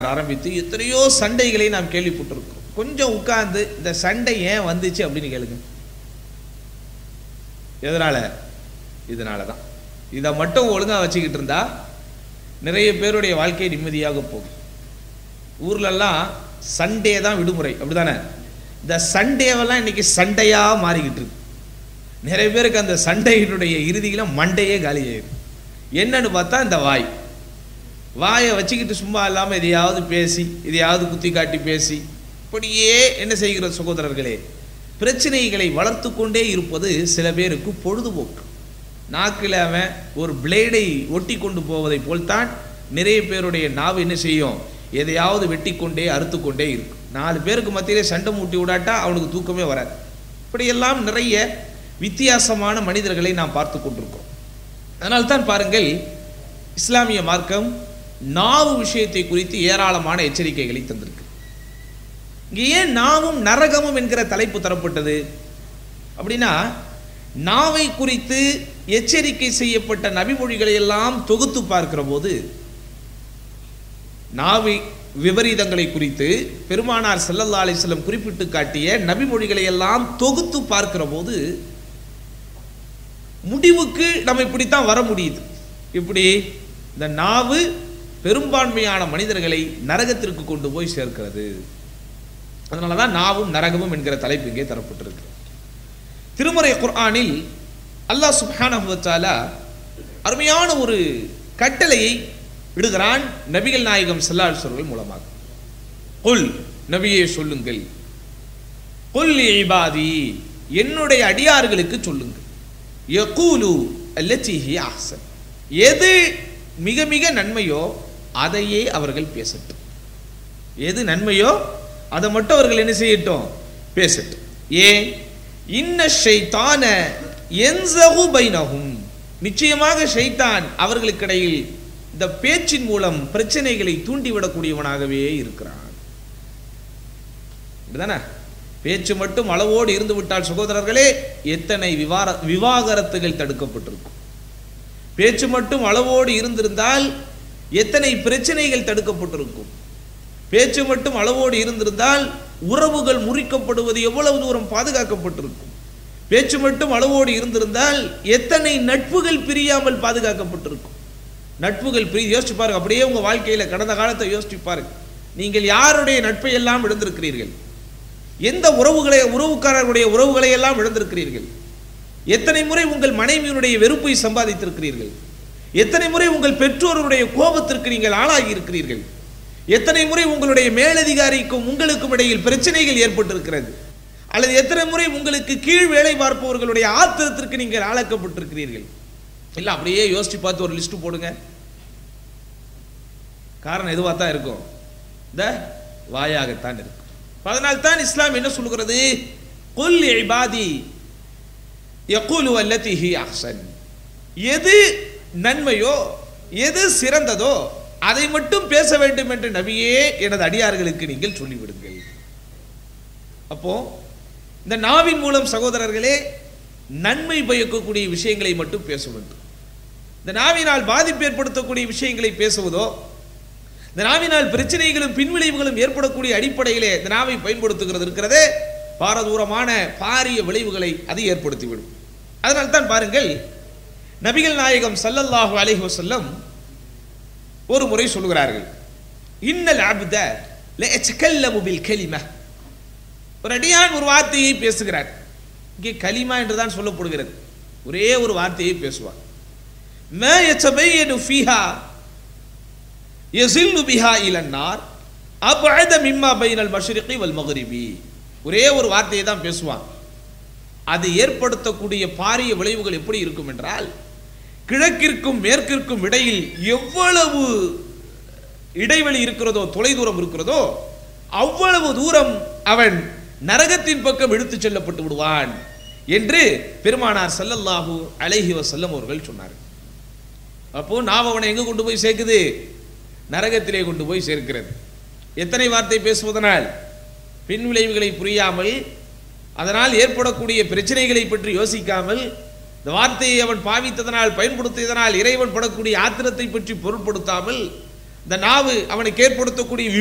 ஆரம்பித்து எத்தனையோ சண்டைகளை நாம் கேள்விப்பட்டிருக்கிறோம் கொஞ்சம் உட்கார்ந்து இந்த சண்டை ஏன் வந்துச்சு அப்படின்னு கேளுங்க எதனால இதனால தான் இதை மட்டும் ஒழுங்கா வச்சுக்கிட்டு இருந்தா நிறைய பேருடைய வாழ்க்கை நிம்மதியாக போகும் ஊர்லெல்லாம் சண்டே தான் விடுமுறை அப்படிதானே இந்த சண்டேவெல்லாம் இன்னைக்கு சண்டையா மாறிக்கிட்டு இருக்கு நிறைய பேருக்கு அந்த சண்டையினுடைய இறுதியில மண்டையே காலி ஆயிடும் என்னன்னு பார்த்தா இந்த வாய் வாயை வச்சுக்கிட்டு சும்மா இல்லாமல் எதையாவது பேசி எதையாவது குத்தி காட்டி பேசி இப்படியே என்ன செய்கிற சகோதரர்களே பிரச்சனைகளை வளர்த்து கொண்டே இருப்பது சில பேருக்கு பொழுதுபோக்கு நாக்கில் அவன் ஒரு பிளேடை ஒட்டி கொண்டு போவதை போல்தான் நிறைய பேருடைய நாவு என்ன செய்யும் எதையாவது வெட்டி கொண்டே அறுத்து கொண்டே இருக்கும் நாலு பேருக்கு மத்தியிலே சண்டை மூட்டி விடாட்டா அவனுக்கு தூக்கமே வராது இப்படியெல்லாம் நிறைய வித்தியாசமான மனிதர்களை நாம் பார்த்து கொண்டிருக்கிறோம் அதனால்தான் பாருங்கள் இஸ்லாமிய மார்க்கம் நாவு விஷயத்தை குறித்து ஏராளமான எச்சரிக்கைகளை தந்திருக்கு இங்கே ஏன் நாவும் நரகமும் என்கிற தலைப்பு தரப்பட்டது அப்படின்னா நாவை குறித்து எச்சரிக்கை செய்யப்பட்ட நபிமொழிகளை எல்லாம் தொகுத்து பார்க்கிற போது நாவி விபரீதங்களை குறித்து பெருமானார் ஸல்லல்லாஹு அலைஹி வஸல்லம் குறிப்பிட்டு காட்டிய நபிமொழிகளை எல்லாம் தொகுத்து பார்க்கிற போது முடிவுக்கு நம்ம இப்படித்தான் வர முடியுது இப்படி இந்த நாவு பெரும்பான்மையான மனிதர்களை நரகத்திற்கு கொண்டு போய் சேர்க்கிறது அதனால தான் நாவும் நரகமும் என்கிற தலைப்பு இங்கே தரப்பட்டிருக்கு திருமறை குர்ஆனில் அல்லாஹ் சுப்ஹானஹு வ தஆலா அருமையான ஒரு கட்டளையை விடுகிறான் நபிகள் நாயகம் ஸல்லல்லாஹு அலைஹி வஸல்லம் மூலமாக குல் நபியே சொல்லுங்கள் குல் இபாதி என்னுடைய அடியார்களுக்கு சொல்லுங்கள் யகூலு அல்லத்தி ஹி அஹ்சன் எது மிக மிக நன்மையோ அதையே அவர்கள் பேசட்டும் எது நன்மையோ அதை மட்டும் அவர்கள் என்ன செய்யட்டும் பேசட்டும் ஏன் இன்ன ஷைத்தான என்சகு பைனஹும் நிச்சயமாக ஷைத்தான் அவர்களுக்கிடையில் இந்த பேச்சின் மூலம் பிரச்சனைகளை தூண்டிவிடக்கூடியவனாகவே இருக்கிறான் இப்படிதானே பேச்சு மட்டும் அளவோடு இருந்து விட்டால் சகோதரர்களே எத்தனை விவார விவாகரத்துகள் தடுக்கப்பட்டிருக்கும் பேச்சு மட்டும் அளவோடு இருந்திருந்தால் எத்தனை பிரச்சனைகள் தடுக்கப்பட்டிருக்கும் பேச்சு மட்டும் அளவோடு இருந்திருந்தால் உறவுகள் முறிக்கப்படுவது எவ்வளவு தூரம் பாதுகாக்கப்பட்டிருக்கும் பேச்சு மட்டும் அளவோடு இருந்திருந்தால் எத்தனை நட்புகள் பிரியாமல் பாதுகாக்கப்பட்டிருக்கும் நட்புகள் பிரி யோசிச்சு பாருங்க அப்படியே உங்க வாழ்க்கையில கடந்த காலத்தை யோசிச்சு பாருங்க நீங்கள் யாருடைய நட்பை எல்லாம் இழந்திருக்கிறீர்கள் எந்த உறவுகளை உறவுக்காரர்களுடைய உறவுகளை எல்லாம் இழந்திருக்கிறீர்கள் எத்தனை முறை உங்கள் மனைவியினுடைய வெறுப்பை சம்பாதித்திருக்கிறீர்கள் எத்தனை முறை உங்கள் பெற்றோருடைய கோபத்திற்கு நீங்கள் ஆளாகி இருக்கிறீர்கள் எத்தனை முறை உங்களுடைய மேலதிகாரிக்கும் உங்களுக்கும் இடையில் பிரச்சனைகள் ஏற்பட்டிருக்கிறது அல்லது எத்தனை முறை உங்களுக்கு கீழ் வேலை பார்ப்பவர்களுடைய ஆத்திரத்திற்கு நீங்கள் ஆளாக்கப்பட்டிருக்கிறீர்கள் இல்ல அப்படியே யோசிச்சு பார்த்து ஒரு லிஸ்ட் போடுங்க காரணம் எதுவாக தான் இருக்கும் இந்த வாயாகத்தான் இருக்கும் அதனால் தான் இஸ்லாம் என்ன சொல்கிறது குல் இபாதி யகூலு அல்லதி ஹி அஹ்சன் எது நன்மையோ எது சிறந்ததோ அதை மட்டும் பேச வேண்டும் என்று நபியே எனது அடியார்களுக்கு நீங்கள் சொல்லிவிடுங்கள் அப்போ இந்த நாவின் மூலம் சகோதரர்களே நன்மை பயக்கக்கூடிய விஷயங்களை மட்டும் பேச வேண்டும் இந்த நாவினால் பாதிப்பு ஏற்படுத்தக்கூடிய விஷயங்களை பேசுவதோ இந்த நாவினால் பிரச்சனைகளும் பின்விளைவுகளும் ஏற்படக்கூடிய அடிப்படையிலே இந்த நாவை பயன்படுத்துகிறது இருக்கிறதே பாரதூரமான பாரிய விளைவுகளை அது ஏற்படுத்திவிடும் அதனால் தான் பாருங்கள் நபிகள் நாயகம் சல்லல்லாஹு அலைஹி வஸல்லம் ஒரு முறை சொல்கிறார்கள் இன்னல் அப்த லயத்தகல்லமு பில் கலிமா ஒரு அடியான் ஒரு வார்த்தையை பேசுகிறார் இங்கே கலிமா என்று தான் சொல்லப்படுகிறது ஒரே ஒரு வார்த்தையை பேசுவார் மா யத்தபையனு ஃபீஹா யஸில்லு பிஹா இலன்னார் அபஅத மிம்மா பைனல் மஷ்ரிகி வல் மக்ரிபி ஒரே ஒரு வார்த்தையை தான் பேசுவான் அது ஏற்படுத்தக்கூடிய பாரிய விளைவுகள் எப்படி இருக்கும் என்றால் கிழக்கிற்கும் மேற்கிற்கும் இடையில் எவ்வளவு இடைவெளி இருக்கிறதோ தொலைதூரம் இருக்கிறதோ அவ்வளவு தூரம் அவன் நரகத்தின் பக்கம் எடுத்துச் செல்லப்பட்டு விடுவான் என்று பெருமானார் ஸல்லல்லாஹு அலைஹி வஸல்லம் அவர்கள் சொன்னார் அப்போ நாம் அவனை எங்க கொண்டு போய் சேர்க்குது நரகத்திலே கொண்டு போய் சேர்க்கிறது எத்தனை வார்த்தை பேசுவதனால் பின் விளைவுகளை புரியாமல் அதனால் ஏற்படக்கூடிய பிரச்சனைகளை பற்றி யோசிக்காமல் இந்த வார்த்தையை அவன் பாவித்ததனால் பயன்படுத்தியதனால் இறைவன் படக்கூடிய ஆத்திரத்தை பற்றி பொருட்படுத்தாமல் இந்த நாவு அவனுக்கு ஏற்படுத்தக்கூடிய